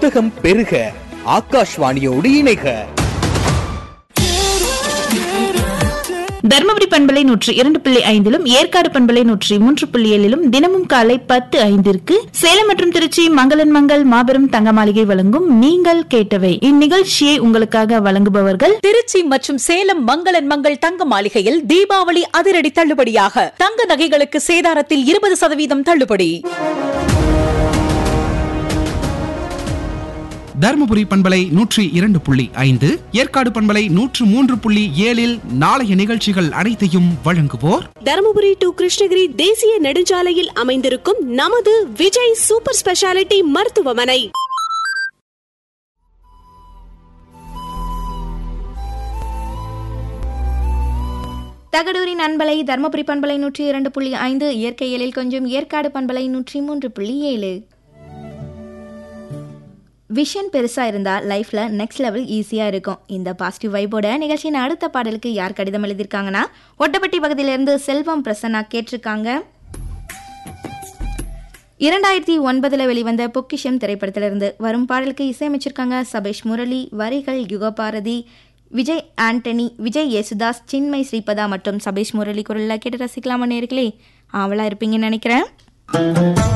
புத்தகம் பெருக ஆகாஷ்வாணியோடு இணைக தர்மபுரி பண்பலை நூற்றி இரண்டு புள்ளி ஐந்திலும் ஏற்காடு பண்பலை நூற்றி மூன்று புள்ளி ஏழிலும் தினமும் காலை பத்து ஐந்திற்கு சேலம் மற்றும் திருச்சி மங்களன் மங்கள் மாபெரும் தங்க மாளிகை வழங்கும் நீங்கள் கேட்டவை இந்நிகழ்ச்சியை உங்களுக்காக வழங்குபவர்கள் திருச்சி மற்றும் சேலம் மங்களன் மங்கள் தங்க மாளிகையில் தீபாவளி அதிரடி தள்ளுபடியாக தங்க நகைகளுக்கு சேதாரத்தில் இருபது சதவீதம் தள்ளுபடி தருமபுரி பண்பலை நூற்றி இரண்டு புள்ளி ஐந்து ஏற்காடு பண்பலை நூற்று மூன்று புள்ளி ஏழில் நாளைய நிகழ்ச்சிகள் அனைத்தையும் வழங்குவோர் தருமபுரி டு கிருஷ்ணகிரி தேசிய நெடுஞ்சாலையில் அமைந்திருக்கும் நமது விஜய் சூப்பர் ஸ்பெஷாலிட்டி மருத்துவமனை தகடூரின் அன்பலை தர்மபுரி பண்பலை நூற்றி இரண்டு புள்ளி ஐந்து இயற்கையியலில் கொஞ்சம் ஏற்காடு பண்பலை நூற்றி மூன்று புள்ளி ஏழு விஷன் பெருசாக இருந்தால் லைஃப்பில் நெக்ஸ்ட் லெவல் ஈஸியாக இருக்கும் இந்த பாசிட்டிவ் வைபோட நிகழ்ச்சியின் அடுத்த பாடலுக்கு யார் கடிதம் எழுதியிருக்காங்கன்னா ஒட்டப்பட்டி பகுதியிலிருந்து செல்வம் பிரசன்னா கேட்டிருக்காங்க இரண்டாயிரத்தி ஒன்பதில் வெளிவந்த பொக்கிஷம் திரைப்படத்திலிருந்து வரும் பாடலுக்கு இசையமைச்சிருக்காங்க சபேஷ் முரளி வரிகள் யுகபாரதி விஜய் ஆண்டனி விஜய் யேசுதாஸ் சின்மை ஸ்ரீபதா மற்றும் சபேஷ் முரளி குரலில் கேட்டு ரசிக்கலாமா நேர்களே ஆவலாக இருப்பீங்கன்னு நினைக்கிறேன்